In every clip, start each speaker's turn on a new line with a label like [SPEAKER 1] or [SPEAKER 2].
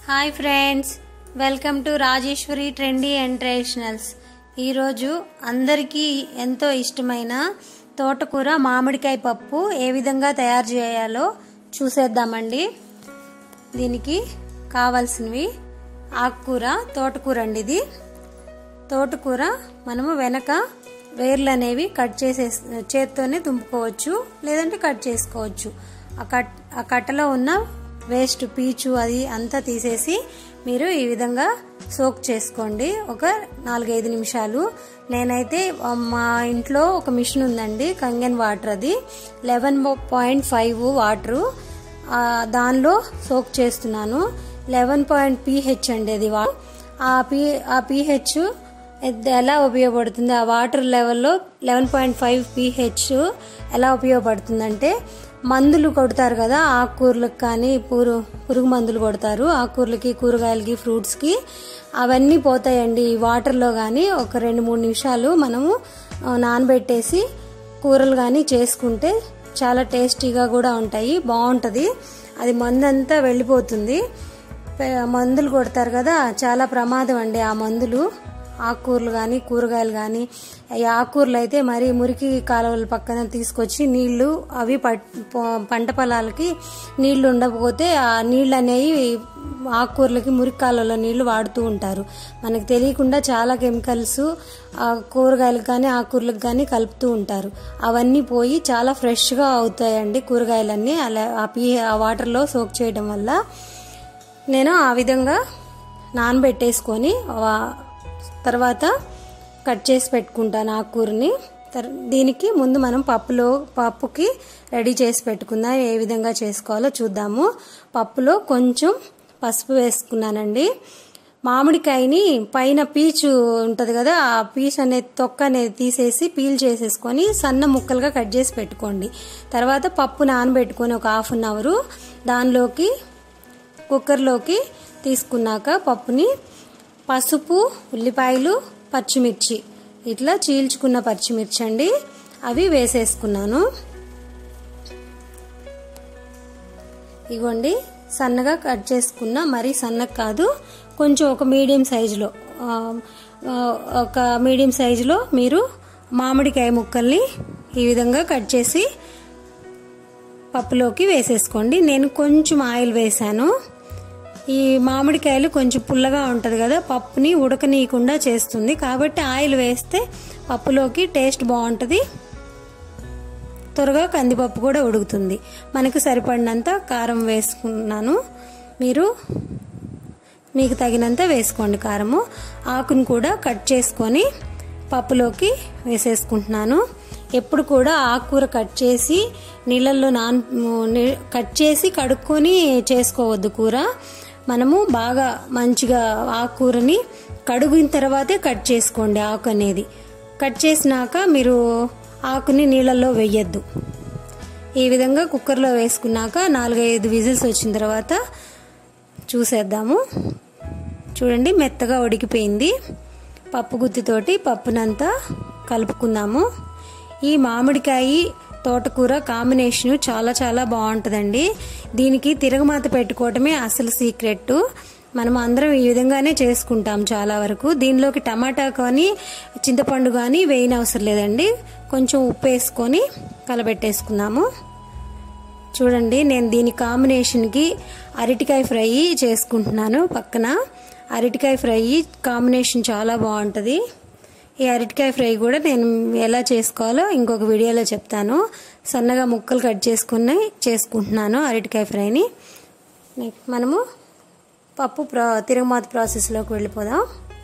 [SPEAKER 1] hi friends welcome to Rajeshwari trendy and traditionals ఈరోజు అందరికీ ఎంతో ఇష్టమైన తోటకూర మామిడికాయ పప్పు ఏ విధంగా తయారు చేయాలో చూసేద్దామండి దీనికి కావాల్సినవి ఆకుకూర తోటకూర అండి ఇది తోటకూర మనము వెనక వేర్లు అనేవి కట్ చేసే చేత్తోనే తుంపుకోవచ్చు లేదంటే కట్ చేసుకోవచ్చు ఆ కట్ ఆ కట్టలో ఉన్న వేస్ట్ పీచు అది అంతా తీసేసి మీరు ఈ విధంగా సోక్ చేసుకోండి ఒక నాలుగైదు నిమిషాలు నేనైతే మా ఇంట్లో ఒక మిషన్ ఉందండి కంగన్ వాటర్ అది లెవెన్ పాయింట్ ఫైవ్ వాటరు దానిలో సోక్ చేస్తున్నాను లెవెన్ పాయింట్ పీహెచ్ అండి అది ఆ పీ ఆ పీహెచ్ ఎలా ఉపయోగపడుతుంది ఆ వాటర్ లెవెల్లో లెవెన్ పాయింట్ ఫైవ్ పీహెచ్ ఎలా ఉపయోగపడుతుందంటే మందులు కొడతారు కదా ఆకుకూరలకు కానీ పురు పురుగు మందులు కొడతారు ఆకుకూరలకి కూరగాయలకి ఫ్రూట్స్కి అవన్నీ పోతాయండి ఈ వాటర్లో కానీ ఒక రెండు మూడు నిమిషాలు మనము నానబెట్టేసి కూరలు కానీ చేసుకుంటే చాలా టేస్టీగా కూడా ఉంటాయి బాగుంటుంది అది మందంతా వెళ్ళిపోతుంది మందులు కొడతారు కదా చాలా ప్రమాదం అండి ఆ మందులు ఆకుకూరలు కానీ కూరగాయలు కానీ ఈ ఆకుకూరలు అయితే మరి మురికి కాలువల పక్కన తీసుకొచ్చి నీళ్లు అవి పంట పొలాలకి నీళ్లు ఉండకపోతే ఆ నీళ్ళు అనేవి ఆకుకూరలకి మురికి కాలువలో నీళ్లు వాడుతూ ఉంటారు మనకు తెలియకుండా చాలా కెమికల్స్ కూరగాయలకు కానీ ఆకుకూరలకు కానీ కలుపుతూ ఉంటారు అవన్నీ పోయి చాలా ఫ్రెష్గా అవుతాయండి కూరగాయలన్నీ అలా ఆ పీ ఆ వాటర్లో సోక్ చేయడం వల్ల నేను ఆ విధంగా నానబెట్టేసుకొని తర్వాత కట్ చేసి పెట్టుకుంటాను ఆకుకూరని దీనికి ముందు మనం పప్పులో పప్పుకి రెడీ చేసి పెట్టుకుందాం ఏ విధంగా చేసుకోవాలో చూద్దాము పప్పులో కొంచెం పసుపు వేసుకున్నానండి మామిడికాయని పైన పీచు ఉంటుంది కదా ఆ పీచు అనేది తొక్క అనేది తీసేసి పీల్ చేసేసుకొని సన్న ముక్కలుగా కట్ చేసి పెట్టుకోండి తర్వాత పప్పు నానబెట్టుకొని ఒక హాఫ్ అన్ అవరు దానిలోకి కుక్కర్లోకి తీసుకున్నాక పప్పుని పసుపు ఉల్లిపాయలు పచ్చిమిర్చి ఇట్లా చీల్చుకున్న పచ్చిమిర్చి అండి అవి వేసేసుకున్నాను ఇగోండి సన్నగా కట్ చేసుకున్న మరీ సన్నగా కాదు కొంచెం ఒక మీడియం సైజులో ఒక మీడియం సైజులో మీరు మామిడికాయ ముక్కల్ని ఈ విధంగా కట్ చేసి పప్పులోకి వేసేసుకోండి నేను కొంచెం ఆయిల్ వేసాను ఈ మామిడికాయలు కొంచెం పుల్లగా ఉంటుంది కదా పప్పుని ఉడకనీయకుండా చేస్తుంది కాబట్టి ఆయిల్ వేస్తే పప్పులోకి టేస్ట్ బాగుంటుంది త్వరగా కందిపప్పు కూడా ఉడుకుతుంది మనకు సరిపడినంత కారం వేసుకున్నాను మీరు మీకు తగినంత వేసుకోండి కారము ఆకును కూడా కట్ చేసుకొని పప్పులోకి వేసేసుకుంటున్నాను ఎప్పుడు కూడా ఆకుకూర కట్ చేసి నీళ్ళల్లో నాన్ కట్ చేసి కడుక్కొని చేసుకోవద్దు కూర మనము బాగా మంచిగా ఆకుకూరని కడుగిన తర్వాతే కట్ చేసుకోండి ఆకు అనేది కట్ చేసినాక మీరు ఆకుని నీళ్ళల్లో వేయద్దు ఈ విధంగా కుక్కర్లో వేసుకున్నాక నాలుగైదు విజిల్స్ వచ్చిన తర్వాత చూసేద్దాము చూడండి మెత్తగా ఉడికిపోయింది పప్పు గుత్తితోటి పప్పునంతా కలుపుకుందాము ఈ మామిడికాయ తోటకూర కాంబినేషన్ చాలా చాలా బాగుంటుందండి దీనికి తిరగమాత పెట్టుకోవటమే అసలు సీక్రెట్ మనం అందరం ఈ విధంగానే చేసుకుంటాం చాలా వరకు దీనిలోకి టమాటా కానీ చింతపండు కానీ వేయని అవసరం లేదండి కొంచెం ఉప్పు వేసుకొని కలబెట్టేసుకున్నాము చూడండి నేను దీని కాంబినేషన్కి అరటికాయ ఫ్రై చేసుకుంటున్నాను పక్కన అరటికాయ ఫ్రై కాంబినేషన్ చాలా బాగుంటుంది ఈ అరటికాయ ఫ్రై కూడా నేను ఎలా చేసుకోవాలో ఇంకొక వీడియోలో చెప్తాను సన్నగా ముక్కలు కట్ చేసుకుని చేసుకుంటున్నాను అరటికాయ ఫ్రైని మనము పప్పు ప్రా తిరుగుమాత ప్రాసెస్లోకి వెళ్ళిపోదాం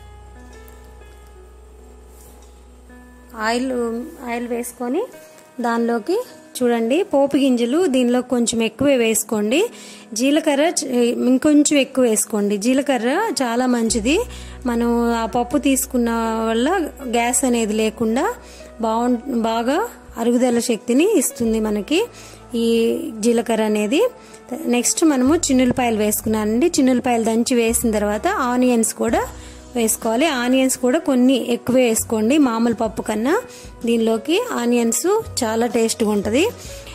[SPEAKER 1] ఆయిల్ ఆయిల్ వేసుకొని దానిలోకి చూడండి పోపు గింజలు దీనిలో కొంచెం ఎక్కువే వేసుకోండి జీలకర్ర ఇంకొంచెం ఎక్కువ వేసుకోండి జీలకర్ర చాలా మంచిది మనం ఆ పప్పు తీసుకున్న వల్ల గ్యాస్ అనేది లేకుండా బాగు బాగా అరుగుదల శక్తిని ఇస్తుంది మనకి ఈ జీలకర్ర అనేది నెక్స్ట్ మనము చిన్నులపాయలు వేసుకున్నానండి చిన్నులపాయలు దంచి వేసిన తర్వాత ఆనియన్స్ కూడా వేసుకోవాలి ఆనియన్స్ కూడా కొన్ని ఎక్కువే వేసుకోండి మామూలు పప్పు కన్నా దీనిలోకి ఆనియన్స్ చాలా టేస్ట్గా ఉంటుంది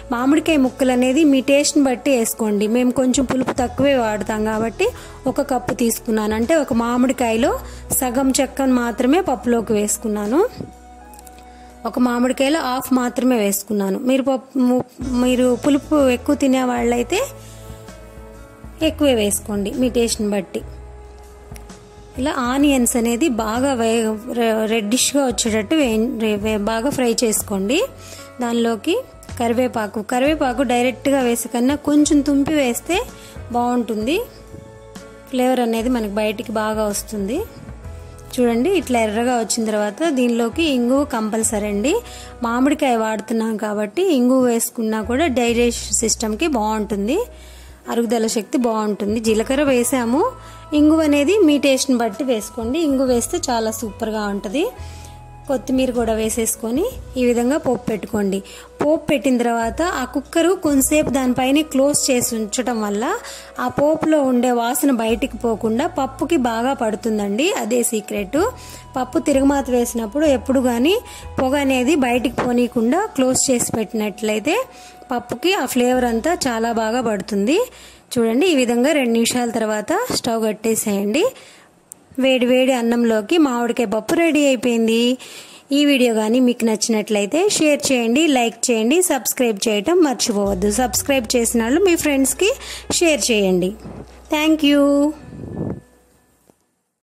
[SPEAKER 1] మామిడికాయ ముక్కలు అనేది మీ టేస్ట్ని బట్టి వేసుకోండి మేము కొంచెం పులుపు తక్కువే వాడతాం కాబట్టి ఒక కప్పు తీసుకున్నాను అంటే ఒక మామిడికాయలో సగం చెక్కను మాత్రమే పప్పులోకి వేసుకున్నాను ఒక మామిడికాయలో హాఫ్ మాత్రమే వేసుకున్నాను మీరు పప్పు మీరు పులుపు ఎక్కువ తినే వాళ్ళైతే ఎక్కువే వేసుకోండి మీ టేస్ట్ని బట్టి ఇలా ఆనియన్స్ అనేది బాగా వే రెడ్డిష్గా వచ్చేటట్టు వే బాగా ఫ్రై చేసుకోండి దానిలోకి కరివేపాకు కరివేపాకు డైరెక్ట్గా వేసే కన్నా కొంచెం తుంపి వేస్తే బాగుంటుంది ఫ్లేవర్ అనేది మనకి బయటికి బాగా వస్తుంది చూడండి ఇట్లా ఎర్రగా వచ్చిన తర్వాత దీనిలోకి ఇంగువ కంపల్సరీ అండి మామిడికాయ వాడుతున్నాం కాబట్టి ఇంగువ వేసుకున్నా కూడా డైజెషన్ సిస్టమ్కి బాగుంటుంది అరుగుదల శక్తి బాగుంటుంది జీలకర్ర వేసాము ఇంగువ అనేది మీ టేస్ట్ని బట్టి వేసుకోండి ఇంగు వేస్తే చాలా సూపర్గా ఉంటుంది కొత్తిమీర కూడా వేసేసుకొని ఈ విధంగా పోపు పెట్టుకోండి పోపు పెట్టిన తర్వాత ఆ కుక్కరు కొంతసేపు దానిపైన క్లోజ్ చేసి ఉంచడం వల్ల ఆ పోపులో ఉండే వాసన బయటికి పోకుండా పప్పుకి బాగా పడుతుందండి అదే సీక్రెట్ పప్పు తిరగమాత వేసినప్పుడు ఎప్పుడు కానీ పొగ అనేది బయటికి పోనీయకుండా క్లోజ్ చేసి పెట్టినట్లయితే పప్పుకి ఆ ఫ్లేవర్ అంతా చాలా బాగా పడుతుంది చూడండి ఈ విధంగా రెండు నిమిషాల తర్వాత స్టవ్ కట్టేసేయండి వేడి వేడి అన్నంలోకి మామిడికాయ పప్పు రెడీ అయిపోయింది ఈ వీడియో కానీ మీకు నచ్చినట్లయితే షేర్ చేయండి లైక్ చేయండి సబ్స్క్రైబ్ చేయటం మర్చిపోవద్దు సబ్స్క్రైబ్ చేసిన వాళ్ళు మీ ఫ్రెండ్స్కి షేర్ చేయండి థ్యాంక్ యూ